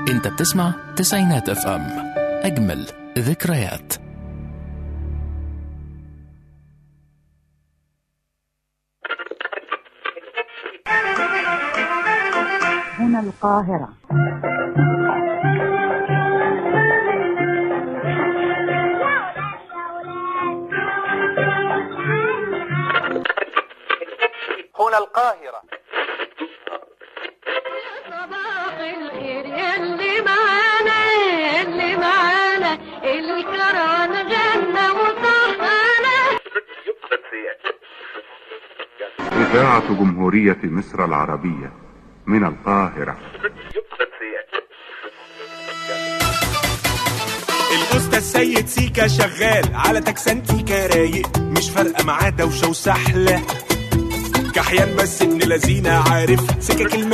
انت بتسمع تسعينات اف ام اجمل ذكريات هنا القاهرة هنا القاهرة صباح الخير يلي معانا يلي معانا الكران غنى وصحانا إذاعة جمهورية مصر العربية من القاهرة الاستاذ سيد سيكا شغال على تكسنتيكا رايق مش فارقه معاه دوشه وسحله كحيان بس ابن لذينه عارف سكك الم...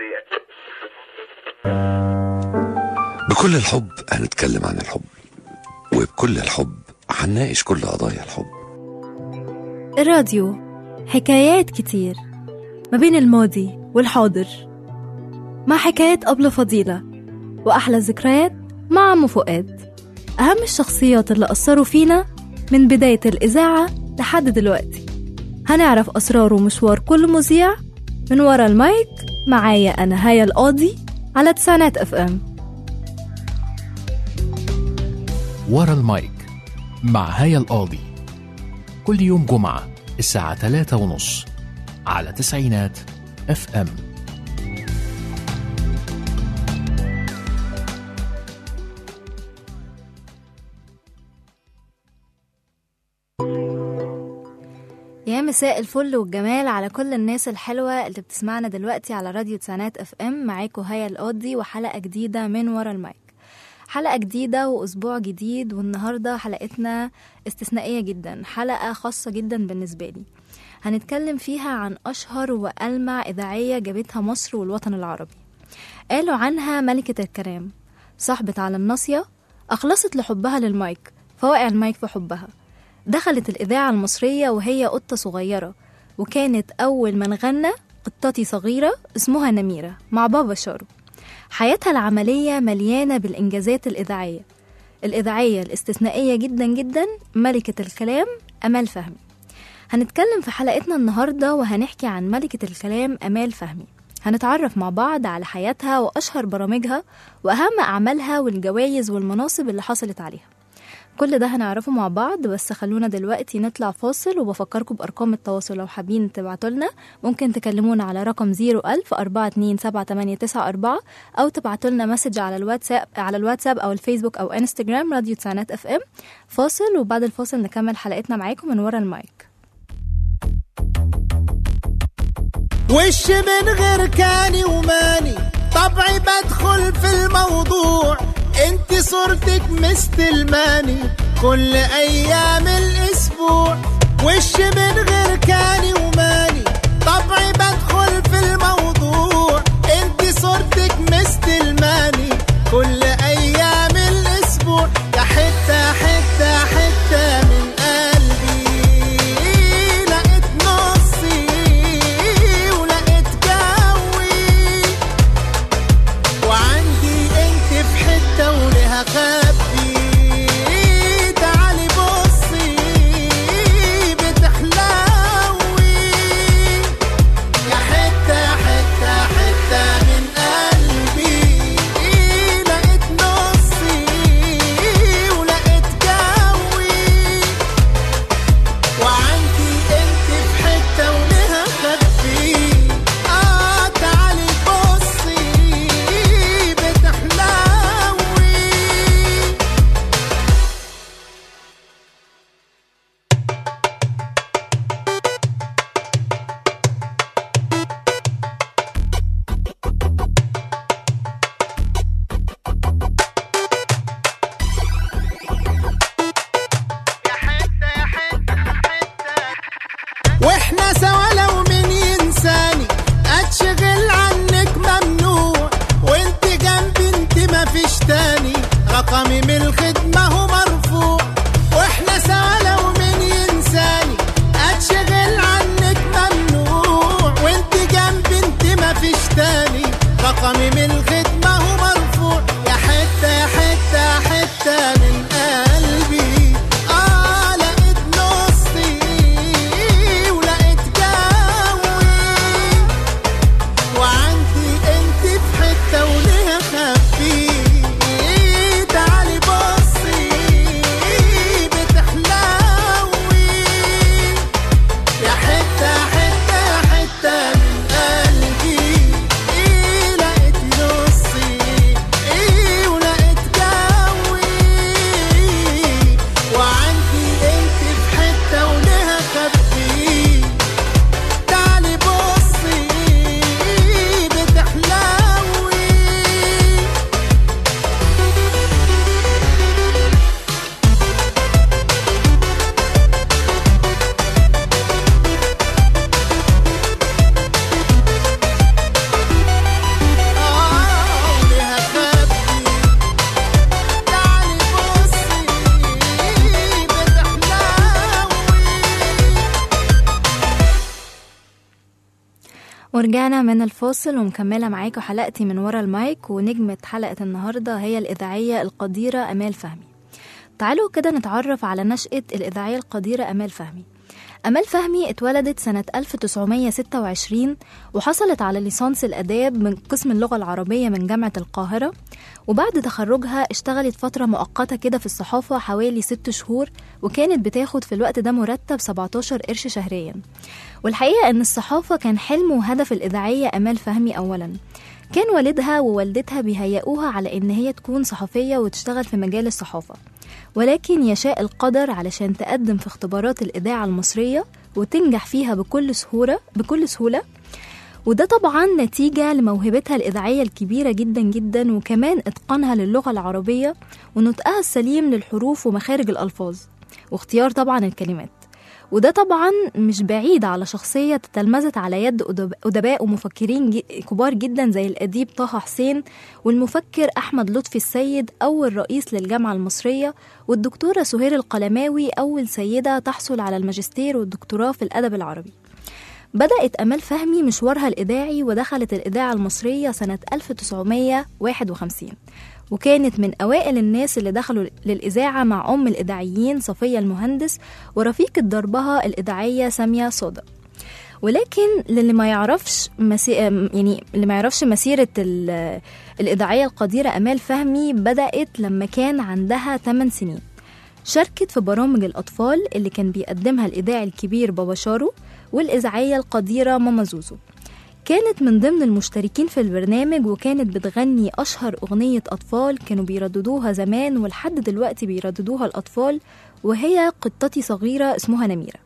بكل الحب هنتكلم عن الحب وبكل الحب هنناقش كل قضايا الحب الراديو حكايات كتير ما بين الماضي والحاضر مع حكايات أبلة فضيلة وأحلى الذكريات مع عمو فؤاد أهم الشخصيات اللي أثروا فينا من بداية الإذاعة لحد دلوقتي هنعرف أسرار ومشوار كل مذيع من ورا المايك معايا أنا هيا القاضي على تسعينات اف ام ورا المايك مع هيا القاضي كل يوم جمعة الساعة 3 ونص على تسعينات اف ام يا مساء الفل والجمال على كل الناس الحلوة اللي بتسمعنا دلوقتي على راديو تسعينات اف ام معاكم هيا القاضي وحلقة جديدة من ورا المايك حلقة جديدة وأسبوع جديد والنهاردة حلقتنا استثنائية جدا حلقة خاصة جدا بالنسبة لي هنتكلم فيها عن أشهر وألمع إذاعية جابتها مصر والوطن العربي قالوا عنها ملكة الكلام صاحبة علم ناصية أخلصت لحبها للمايك فوقع المايك في حبها دخلت الإذاعة المصرية وهي قطة صغيرة وكانت أول من غنى قطتي صغيرة اسمها نميرة مع بابا شارو حياتها العملية مليانة بالإنجازات الإذاعية الإذاعية الاستثنائية جدا جدا ملكة الكلام أمال فهمي هنتكلم في حلقتنا النهاردة وهنحكي عن ملكة الكلام أمال فهمي هنتعرف مع بعض على حياتها وأشهر برامجها وأهم أعمالها والجوائز والمناصب اللي حصلت عليها كل ده هنعرفه مع بعض بس خلونا دلوقتي نطلع فاصل وبفكركم بأرقام التواصل لو حابين تبعتوا لنا ممكن تكلمونا على رقم 01000 427 أو تبعتوا لنا مسج على الواتساب على الواتساب أو الفيسبوك أو انستجرام راديو تسعينات اف ام فاصل وبعد الفاصل نكمل حلقتنا معاكم من ورا المايك وش من غير كاني وماني طبعي بدخل في الموضوع انت صورتك مستلماني كل ايام الاسبوع وش من غير كاني وماني طبعي بدخل في الموضوع انت صورتك مستلماني كل ايام الاسبوع يا حته حته حته من قلبي لقيت نصي ولقيت جوي وعندي انت في حته ولها خبي تعالي بصي بتحلوي ورجعنا من الفاصل ومكملة معاكم حلقتي من ورا المايك ونجمة حلقة النهاردة هي الإذاعية القديرة أمال فهمي تعالوا كده نتعرف على نشأة الإذاعية القديرة أمال فهمي أمال فهمي اتولدت سنة 1926 وحصلت على ليسانس الآداب من قسم اللغة العربية من جامعة القاهرة وبعد تخرجها اشتغلت فترة مؤقتة كده في الصحافة حوالي ست شهور وكانت بتاخد في الوقت ده مرتب 17 قرش شهريا والحقيقة أن الصحافة كان حلم وهدف الإذاعية أمال فهمي أولا كان والدها ووالدتها بيهيئوها على إن هي تكون صحفية وتشتغل في مجال الصحافة ولكن يشاء القدر علشان تقدم في اختبارات الإذاعة المصرية وتنجح فيها بكل سهولة بكل سهولة وده طبعا نتيجة لموهبتها الإذاعية الكبيرة جدا جدا وكمان إتقانها للغة العربية ونطقها السليم للحروف ومخارج الألفاظ واختيار طبعا الكلمات وده طبعا مش بعيد على شخصية تلمذت على يد أدب- أدباء ومفكرين ج- كبار جدا زي الأديب طه حسين والمفكر أحمد لطفي السيد أول رئيس للجامعة المصرية والدكتورة سهير القلماوي أول سيدة تحصل على الماجستير والدكتوراه في الأدب العربي بدأت أمال فهمي مشوارها الإذاعي ودخلت الإذاعة المصرية سنة 1951 وكانت من أوائل الناس اللي دخلوا للإذاعة مع أم الإذاعيين صفية المهندس ورفيقة دربها الإذاعية سامية صادق ولكن للي ما يعرفش مسي... يعني اللي ما يعرفش مسيرة ال... الإذاعية القديرة أمال فهمي بدأت لما كان عندها 8 سنين شاركت في برامج الأطفال اللي كان بيقدمها الإذاعي الكبير بابا شارو والإذاعية القديرة ماما زوزو كانت من ضمن المشتركين في البرنامج وكانت بتغني أشهر أغنية أطفال كانوا بيرددوها زمان ولحد دلوقتي بيرددوها الأطفال وهي قطتي صغيرة اسمها نميرة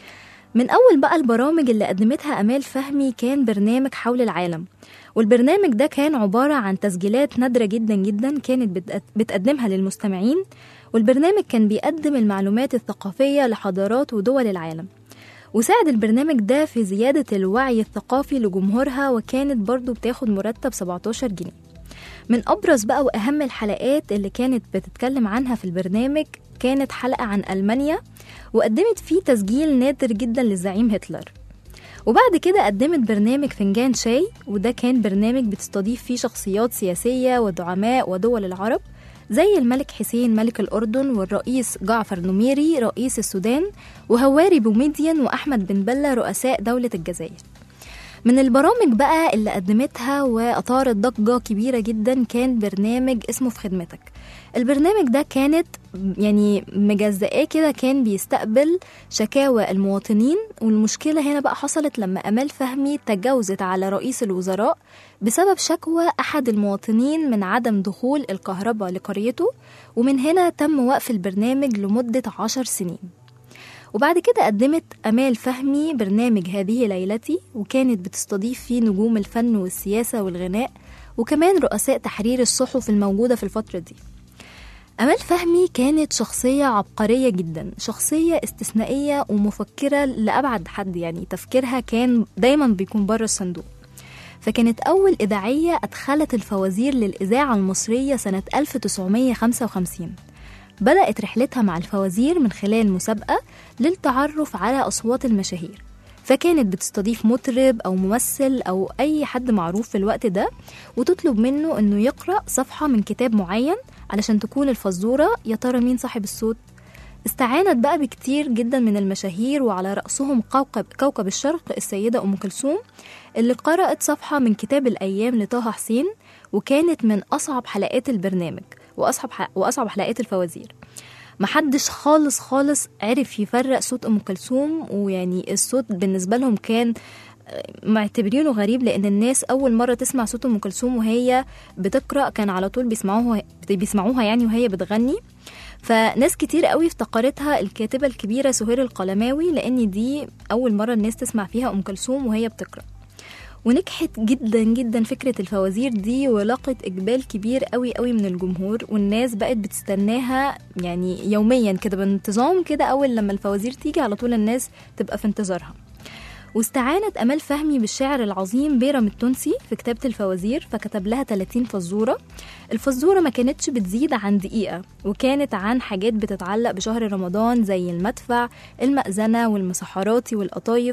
من أول بقى البرامج اللي قدمتها أمال فهمي كان برنامج حول العالم والبرنامج ده كان عبارة عن تسجيلات نادرة جدا جدا كانت بتق- بتقدمها للمستمعين والبرنامج كان بيقدم المعلومات الثقافية لحضارات ودول العالم وساعد البرنامج ده في زيادة الوعي الثقافي لجمهورها وكانت برضو بتاخد مرتب 17 جنيه من أبرز بقى وأهم الحلقات اللي كانت بتتكلم عنها في البرنامج كانت حلقة عن ألمانيا وقدمت فيه تسجيل نادر جدا للزعيم هتلر وبعد كده قدمت برنامج فنجان شاي وده كان برنامج بتستضيف فيه شخصيات سياسية ودعماء ودول العرب زي الملك حسين ملك الأردن والرئيس جعفر نميري رئيس السودان وهواري بوميديان وأحمد بن بلة رؤساء دولة الجزائر من البرامج بقى اللي قدمتها وأثارت ضجة كبيرة جدا كان برنامج اسمه في خدمتك البرنامج ده كانت يعني مجزئاه كده كان بيستقبل شكاوى المواطنين والمشكلة هنا بقى حصلت لما أمال فهمي تجاوزت على رئيس الوزراء بسبب شكوى أحد المواطنين من عدم دخول الكهرباء لقريته ومن هنا تم وقف البرنامج لمدة عشر سنين وبعد كده قدمت أمال فهمي برنامج هذه ليلتي وكانت بتستضيف فيه نجوم الفن والسياسة والغناء وكمان رؤساء تحرير الصحف الموجودة في الفترة دي أمال فهمي كانت شخصية عبقرية جدا شخصية استثنائية ومفكرة لأبعد حد يعني تفكيرها كان دايما بيكون بره الصندوق فكانت أول إذاعية أدخلت الفوازير للإذاعة المصرية سنة 1955 بدأت رحلتها مع الفوازير من خلال مسابقة للتعرف على أصوات المشاهير فكانت بتستضيف مطرب أو ممثل أو أي حد معروف في الوقت ده وتطلب منه إنه يقرأ صفحة من كتاب معين علشان تكون الفزورة يا ترى مين صاحب الصوت استعانت بقى بكتير جدا من المشاهير وعلى رأسهم كوكب, كوكب الشرق السيدة أم كلثوم اللي قرأت صفحة من كتاب الأيام لطه حسين وكانت من أصعب حلقات البرنامج وأصعب, وأصعب حلقات الفوازير محدش خالص خالص عرف يفرق صوت أم كلثوم ويعني الصوت بالنسبة لهم كان معتبرينه غريب لان الناس اول مره تسمع صوت ام كلثوم وهي بتقرا كان على طول بيسمعوها بيسمعوها يعني وهي بتغني فناس كتير قوي افتكرتها الكاتبه الكبيره سهير القلماوي لان دي اول مره الناس تسمع فيها ام كلثوم وهي بتقرا ونجحت جدا جدا فكرة الفوازير دي ولقت إقبال كبير قوي قوي من الجمهور والناس بقت بتستناها يعني يوميا كده بانتظام كده أول لما الفوازير تيجي على طول الناس تبقى في انتظارها واستعانت أمال فهمي بالشاعر العظيم بيرم التونسي في كتابة الفوازير فكتب لها 30 فزورة الفزورة ما كانتش بتزيد عن دقيقة وكانت عن حاجات بتتعلق بشهر رمضان زي المدفع المأذنة والمسحراتي والقطايف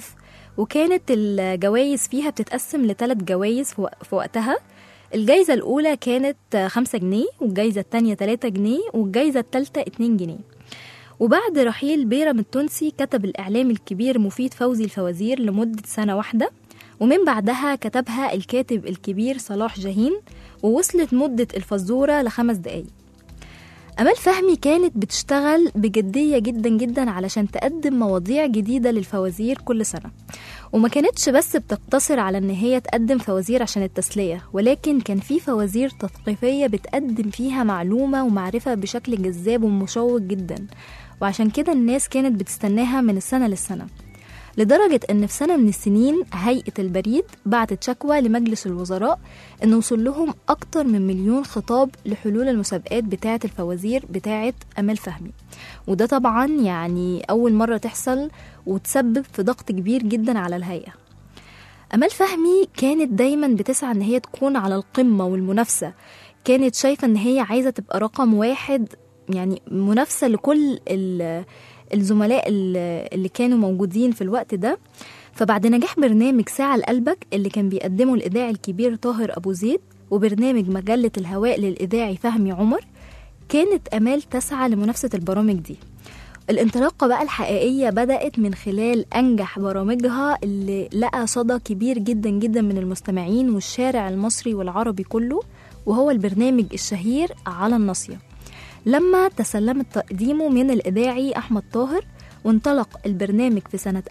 وكانت الجوائز فيها بتتقسم لثلاث جوائز في وق- في وقتها الجايزة الأولى كانت آه، خمسة جنيه والجايزة التانية تلاتة جنيه والجايزة التالتة اتنين جنيه وبعد رحيل بيرم التونسي كتب الإعلامي الكبير مفيد فوزي الفوازير لمدة سنة واحدة ومن بعدها كتبها الكاتب الكبير صلاح جاهين ووصلت مدة الفزورة لخمس دقايق أمال فهمي كانت بتشتغل بجدية جدا جدا علشان تقدم مواضيع جديدة للفوازير كل سنة وما كانتش بس بتقتصر على ان هي تقدم فوازير عشان التسلية ولكن كان في فوازير تثقيفية بتقدم فيها معلومة ومعرفة بشكل جذاب ومشوق جدا وعشان كده الناس كانت بتستناها من السنة للسنة لدرجة إن في سنة من السنين هيئة البريد بعتت شكوى لمجلس الوزراء إن وصل لهم أكتر من مليون خطاب لحلول المسابقات بتاعة الفوازير بتاعة أمال فهمي وده طبعا يعني أول مرة تحصل وتسبب في ضغط كبير جدا على الهيئة أمال فهمي كانت دايما بتسعى إن هي تكون على القمة والمنافسة كانت شايفة إن هي عايزة تبقى رقم واحد يعني منافسة لكل ال- الزملاء ال- اللي كانوا موجودين في الوقت ده فبعد نجاح برنامج ساعة لقلبك اللي كان بيقدمه الإذاعي الكبير طاهر أبو زيد وبرنامج مجلة الهواء للإذاعي فهمي عمر كانت أمال تسعى لمنافسة البرامج دي الانطلاقة بقى الحقيقية بدأت من خلال أنجح برامجها اللي لقى صدى كبير جدا جدا من المستمعين والشارع المصري والعربي كله وهو البرنامج الشهير على الناصية لما تسلمت تقديمه من الإذاعي أحمد طاهر وانطلق البرنامج في سنة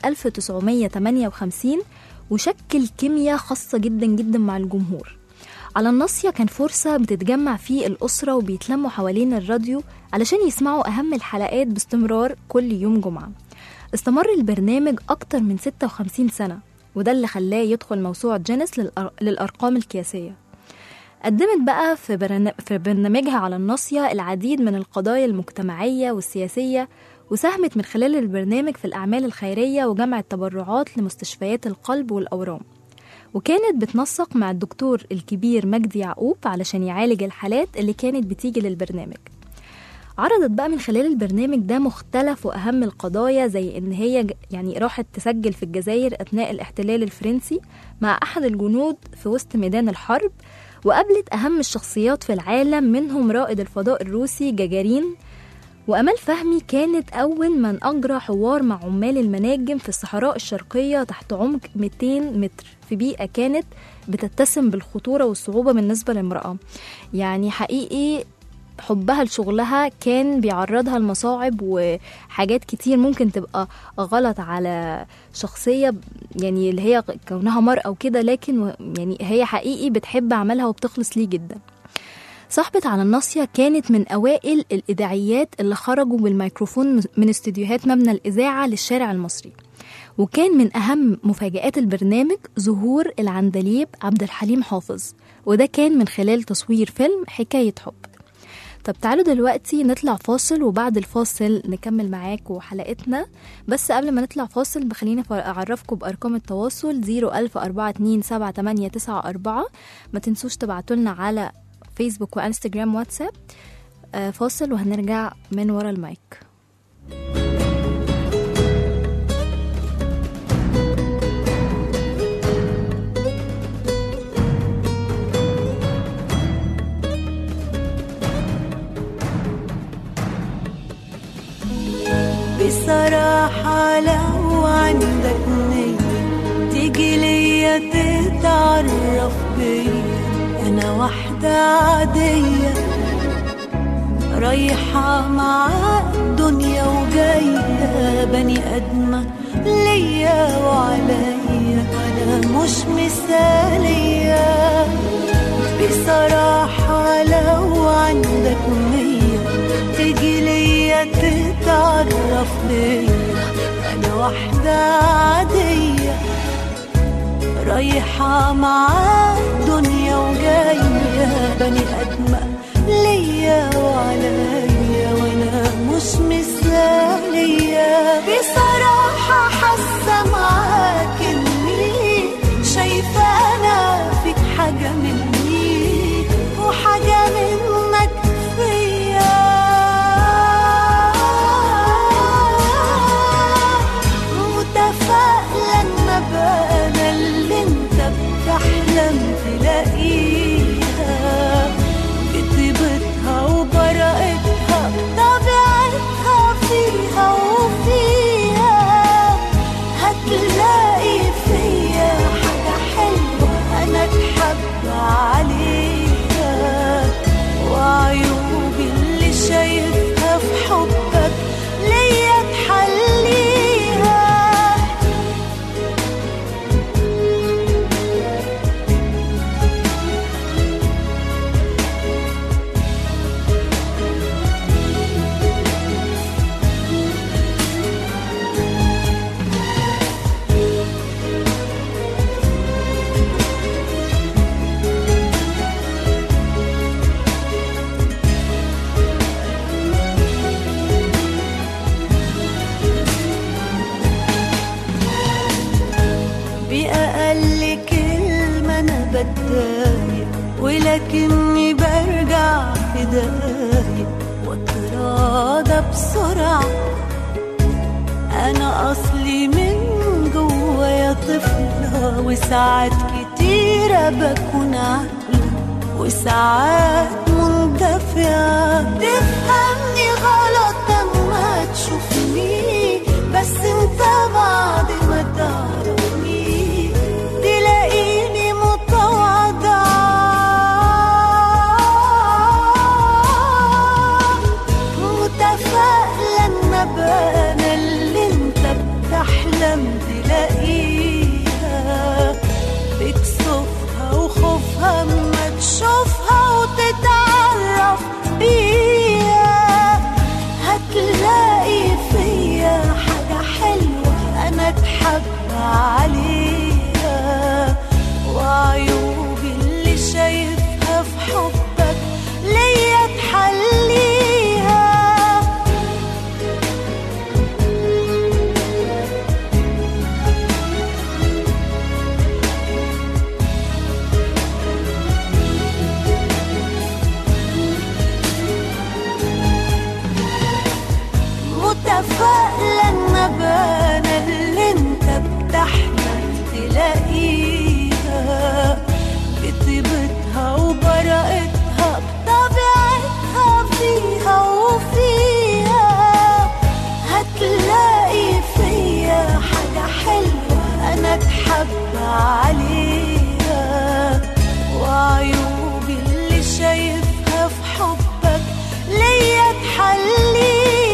1958 وشكل كيمياء خاصة جدا جدا مع الجمهور على الناصية كان فرصة بتتجمع فيه الأسرة وبيتلموا حوالين الراديو علشان يسمعوا أهم الحلقات باستمرار كل يوم جمعة استمر البرنامج أكتر من 56 سنة وده اللي خلاه يدخل موسوعة جينيس للأر- للأرقام القياسية قدمت بقى في, برن... في برنامجها على الناصية العديد من القضايا المجتمعية والسياسية وساهمت من خلال البرنامج في الأعمال الخيرية وجمع التبرعات لمستشفيات القلب والأورام وكانت بتنسق مع الدكتور الكبير مجدي يعقوب علشان يعالج الحالات اللي كانت بتيجي للبرنامج عرضت بقى من خلال البرنامج ده مختلف وأهم القضايا زي إن هي ج- يعني راحت تسجل في الجزائر أثناء الاحتلال الفرنسي مع أحد الجنود في وسط ميدان الحرب وقابلت أهم الشخصيات في العالم منهم رائد الفضاء الروسي جاجارين وأمال فهمي كانت أول من أجرى حوار مع عمال المناجم في الصحراء الشرقية تحت عمق 200 متر في بيئة كانت بتتسم بالخطورة والصعوبة بالنسبة لامرأة يعني حقيقي حبها لشغلها كان بيعرضها لمصاعب وحاجات كتير ممكن تبقى غلط على شخصية يعني اللي هي كونها مرأة وكده لكن و- يعني هي حقيقي بتحب عملها وبتخلص ليه جدا صاحبة على الناصية كانت من أوائل الإذاعيات اللي خرجوا بالميكروفون من استديوهات مبنى الإذاعة للشارع المصري وكان من أهم مفاجآت البرنامج ظهور العندليب عبد الحليم حافظ وده كان من خلال تصوير فيلم حكاية حب طب تعالوا دلوقتي نطلع فاصل وبعد الفاصل نكمل معاكم حلقتنا بس قبل ما نطلع فاصل بخليني ف- أعرفكم بأرقام التواصل 010427894 ما تنسوش تبعتولنا على فيسبوك وانستجرام واتساب آه، فاصل وهنرجع من ورا المايك بصراحة لو عندك نية تيجي ليا تتعرف بيا أنا واحدة عادية رايحة مع الدنيا وجاية بني آدمة ليا وعليا أنا مش مثالية بصراحة لو عندك نية تيجي ليا تتعرف بيا أنا واحدة عادية رايحة مع الدنيا وجاية بني آدمة ليا وعليا وأنا مش مثالية بصراحة حاسة معاك إني شايفة أنا فيك حاجة مني وحاجة منك فيا متفائلة ما بأقل كلمة أنا بتضايق ولكني برجع في دقايق واتراضى بسرعة أنا أصلي من جوايا طفلة وساعات كتيرة بكون عاقلة وساعات مندفعة تفهمني غلط لما تشوفني بس انت بعد ما تعرفني تلاقيني متواضعة متفائلة ان ابقى انا اللي انت بتحلم تلاقيها بكسوفها وخوفها اما تشوفها وتتعرف بيها هتلاقي فيا حاجة حلوة أنا اتحب عليها وعيوبي اللي شايفها في حبك ليا تحليها متفائلة ان ابقى انا اللي انت بتحلم تلاقيها بطيبتها وبراءتها بطبيعتها فيها وفيها هتلاقي فيا حاجة حلوة انا اتحب عليها وعيوبي اللي شايفها في حبك ليا تحليها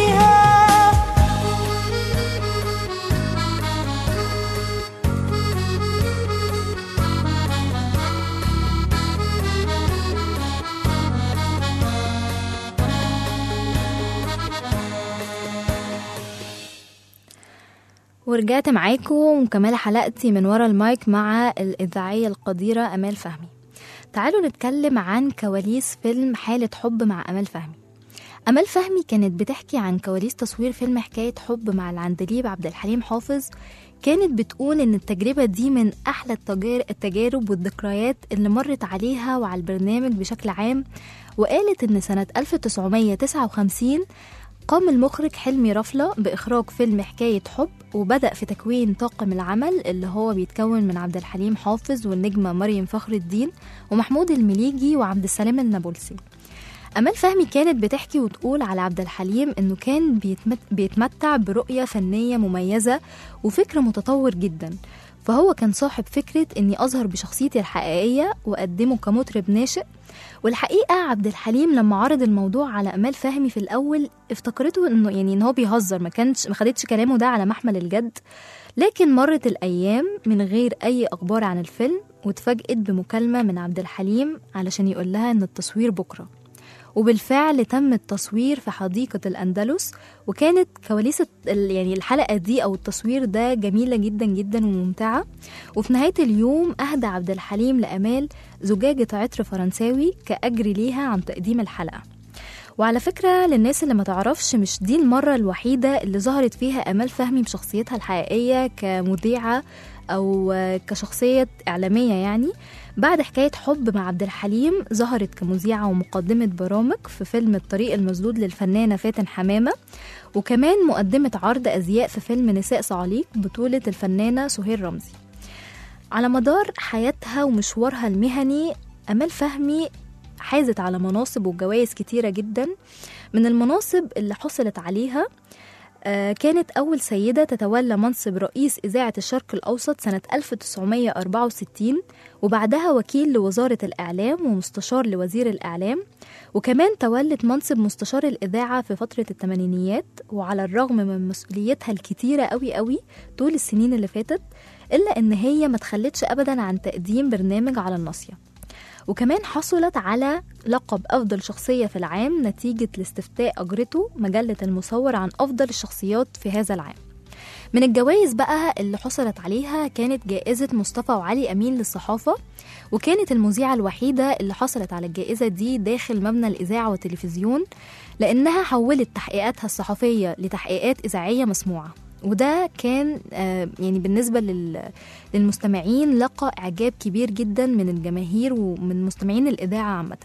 ورجعت معاكم ومكملة حلقتي من ورا المايك مع الإذاعية القديرة أمال فهمي تعالوا نتكلم عن كواليس فيلم حالة حب مع أمال فهمي أمال فهمي كانت بتحكي عن كواليس تصوير فيلم حكاية حب مع العندليب عبد الحليم حافظ كانت بتقول إن التجربة دي من أحلى التجار- التجارب والذكريات اللي مرت عليها وعلى البرنامج بشكل عام وقالت إن سنة 1959 قام المخرج حلمي رفلة بإخراج فيلم حكاية حب وبدأ في تكوين طاقم العمل اللي هو بيتكون من عبد الحليم حافظ والنجمة مريم فخر الدين ومحمود المليجي وعبد السلام النابلسي أمال فهمي كانت بتحكي وتقول على عبد الحليم إنه كان بيتمت بيتمتع برؤية فنية مميزة وفكر متطور جدا فهو كان صاحب فكرة إني أظهر بشخصيتي الحقيقية وأقدمه كمطرب ناشئ والحقيقة عبد الحليم لما عرض الموضوع على أمال فهمي في الأول افتكرته إنه يعني إن هو بيهزر ما كانش ما خدتش كلامه ده على محمل الجد لكن مرت الأيام من غير أي أخبار عن الفيلم واتفاجئت بمكالمة من عبد الحليم علشان يقول لها إن التصوير بكرة وبالفعل تم التصوير في حديقة الأندلس وكانت كواليس ال- يعني الحلقة دي أو التصوير ده جميلة جدا جدا وممتعة وفي نهاية اليوم أهدى عبد الحليم لأمال زجاجة عطر فرنساوي كأجر ليها عن تقديم الحلقة وعلى فكرة للناس اللي ما تعرفش مش دي المرة الوحيدة اللي ظهرت فيها أمال فهمي بشخصيتها الحقيقية كمذيعة أو كشخصية إعلامية يعني بعد حكاية حب مع عبد الحليم ظهرت كمذيعة ومقدمة برامج في فيلم الطريق المسدود للفنانة فاتن حمامة وكمان مقدمة عرض أزياء في فيلم نساء صعاليق بطولة الفنانة سهير رمزي على مدار حياتها ومشوارها المهني أمال فهمي حازت على مناصب وجوائز كتيرة جدا من المناصب اللي حصلت عليها آه، كانت أول سيدة تتولى منصب رئيس إذاعة الشرق الأوسط سنة 1964 وبعدها وكيل لوزارة الإعلام ومستشار لوزير الإعلام وكمان تولت منصب مستشار الإذاعة في فترة الثمانينيات وعلى الرغم من مسؤوليتها الكتيرة قوي قوي طول السنين اللي فاتت إلا إن هي ما تخلتش أبدا عن تقديم برنامج على الناصية وكمان حصلت على لقب أفضل شخصية في العام نتيجة لاستفتاء أجرته مجلة المصور عن أفضل الشخصيات في هذا العام من الجوائز بقى اللي حصلت عليها كانت جائزة مصطفى وعلي أمين للصحافة وكانت المذيعة الوحيدة اللي حصلت على الجائزة دي داخل مبنى الإذاعة والتلفزيون لأنها حولت تحقيقاتها الصحفية لتحقيقات إذاعية مسموعة وده كان آه، يعني بالنسبة لل- للمستمعين لقى إعجاب كبير جدا من الجماهير ومن مستمعين الإذاعة عامةً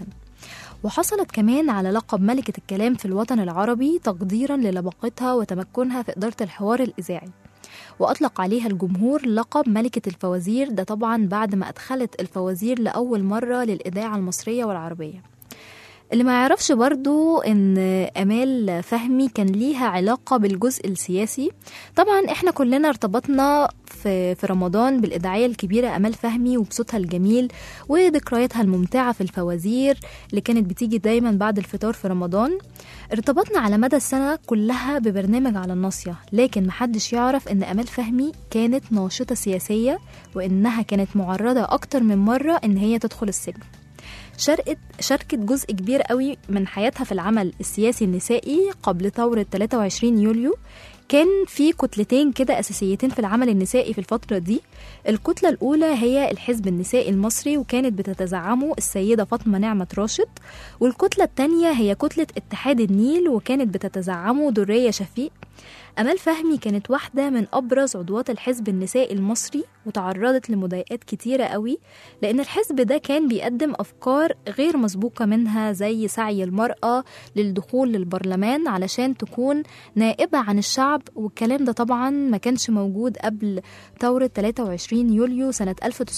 وحصلت كمان على لقب ملكة الكلام في الوطن العربي تقديرا للباقتها وتمكنها في إدارة الحوار الإذاعي وأطلق عليها الجمهور لقب ملكة الفوازير ده طبعا بعد ما أدخلت الفوازير لأول مرة للإذاعة المصرية والعربية اللي ما يعرفش برضو ان امال فهمي كان ليها علاقه بالجزء السياسي طبعا احنا كلنا ارتبطنا في في رمضان بالاذاعيه الكبيره امال فهمي وبصوتها الجميل وذكرياتها الممتعه في الفوازير اللي كانت بتيجي دايما بعد الفطار في رمضان ارتبطنا على مدى السنه كلها ببرنامج على الناصيه لكن محدش يعرف ان امال فهمي كانت ناشطه سياسيه وانها كانت معرضه اكتر من مره ان هي تدخل السجن شاركت شاركت جزء كبير قوي من حياتها في العمل السياسي النسائي قبل ثورة 23 يوليو كان في كتلتين كده أساسيتين في العمل النسائي في الفترة دي الكتلة الأولى هي الحزب النسائي المصري وكانت بتتزعمه السيدة فاطمة نعمة راشد والكتلة التانية هي كتلة اتحاد النيل وكانت بتتزعمه درية شفيق أمال فهمي كانت واحدة من أبرز عضوات الحزب النسائي المصري وتعرضت لمضايقات كتيرة قوي لأن الحزب ده كان بيقدم أفكار غير مسبوقة منها زي سعي المرأة للدخول للبرلمان علشان تكون نائبة عن الشعب والكلام ده طبعا ما كانش موجود قبل ثورة 23 يوليو سنة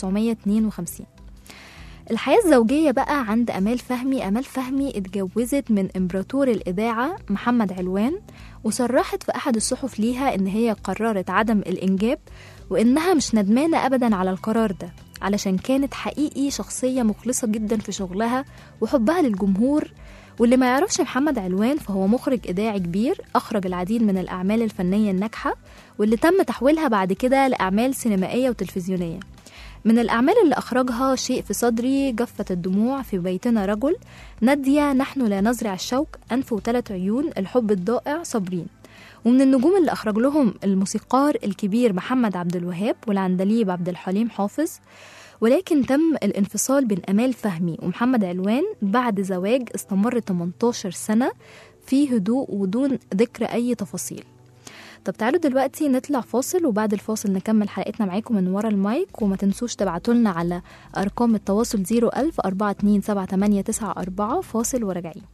1952 الحياة الزوجية بقى عند أمال فهمي أمال فهمي اتجوزت من إمبراطور الإذاعة محمد علوان وصرحت في أحد الصحف ليها إن هي قررت عدم الإنجاب وإنها مش ندمانة أبدا على القرار ده علشان كانت حقيقي شخصية مخلصة جدا في شغلها وحبها للجمهور واللي ما يعرفش محمد علوان فهو مخرج إذاعي كبير أخرج العديد من الأعمال الفنية الناجحة واللي تم تحويلها بعد كده لأعمال سينمائية وتلفزيونية من الأعمال اللي أخرجها شيء في صدري جفت الدموع في بيتنا رجل نادية نحن لا نزرع الشوك أنف وثلاث عيون الحب الضائع صابرين ومن النجوم اللي أخرج لهم الموسيقار الكبير محمد عبد الوهاب والعندليب عبد الحليم حافظ ولكن تم الانفصال بين أمال فهمي ومحمد علوان بعد زواج استمر 18 سنة في هدوء ودون ذكر أي تفاصيل طب تعالوا دلوقتي نطلع فاصل وبعد الفاصل نكمل حلقتنا معاكم من ورا المايك وما تنسوش تبعتوا لنا على أرقام التواصل 01000 427 فاصل وراجعين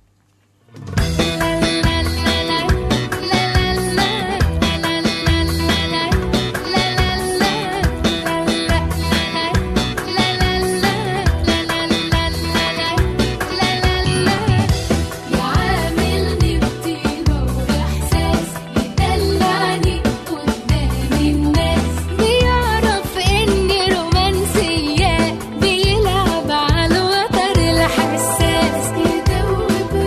يعاملني بطيبة وإحساس يدلعني قدام الناس بيعرف إني رومانسية بيلعب على الوتر الحساس يدوب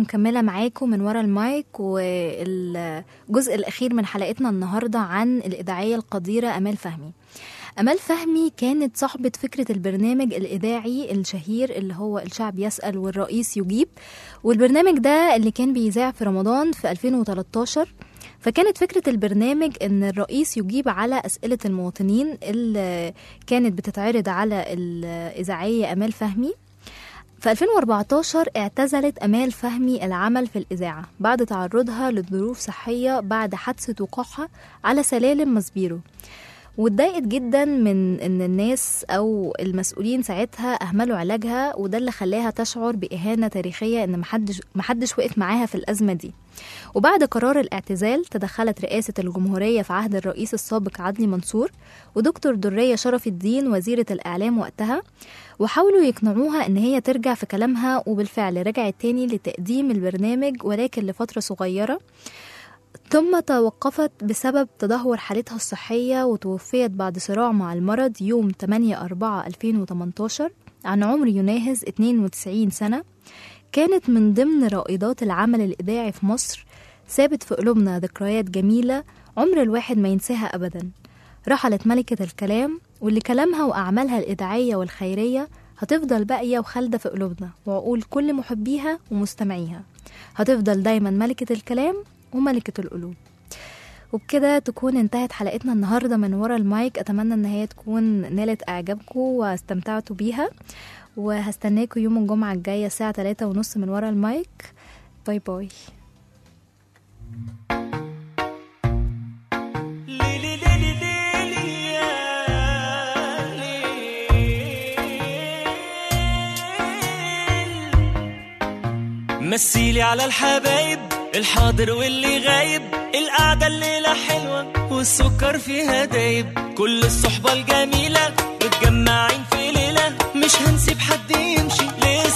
مكملة معاكم من ورا المايك والجزء الأخير من حلقتنا النهاردة عن الإذاعية القديرة أمال فهمي أمال فهمي كانت صاحبة فكرة البرنامج الإذاعي الشهير اللي هو الشعب يسأل والرئيس يجيب والبرنامج ده اللي كان بيذاع في رمضان في 2013 فكانت فكرة البرنامج إن الرئيس يجيب على أسئلة المواطنين اللي كانت بتتعرض على الإذاعية أمال فهمي في 2014 اعتزلت أمال فهمي العمل في الإذاعة بعد تعرضها لظروف صحية بعد حادثة وقوعها على سلالم مسبيرو واتضايقت جدا من ان الناس او المسؤولين ساعتها اهملوا علاجها وده اللي خلاها تشعر باهانه تاريخيه ان محدش محدش وقف معاها في الازمه دي وبعد قرار الاعتزال تدخلت رئاسه الجمهوريه في عهد الرئيس السابق عدلي منصور ودكتور دريه شرف الدين وزيره الاعلام وقتها وحاولوا يقنعوها ان هي ترجع في كلامها وبالفعل رجعت تاني لتقديم البرنامج ولكن لفتره صغيره ثم توقفت بسبب تدهور حالتها الصحية وتوفيت بعد صراع مع المرض يوم 8 4 2018 عن عمر يناهز 92 سنة كانت من ضمن رائدات العمل الإذاعي في مصر سابت في قلوبنا ذكريات جميلة عمر الواحد ما ينساها أبدا رحلت ملكة الكلام واللي كلامها وأعمالها الإذاعية والخيرية هتفضل باقية وخالدة في قلوبنا وعقول كل محبيها ومستمعيها هتفضل دايما ملكة الكلام وملكة القلوب وبكده تكون انتهت حلقتنا النهاردة من ورا المايك أتمنى إن هي تكون نالت إعجابكم واستمتعتوا بيها وهستناكم يوم الجمعة الجاية الساعة 3 ونص من ورا المايك باي باي مثيلي على الحبايب الحاضر واللي غايب القعدة الليلة حلوة والسكر فيها دايب كل الصحبة الجميلة متجمعين في ليلة مش هنسيب حد يمشي ليه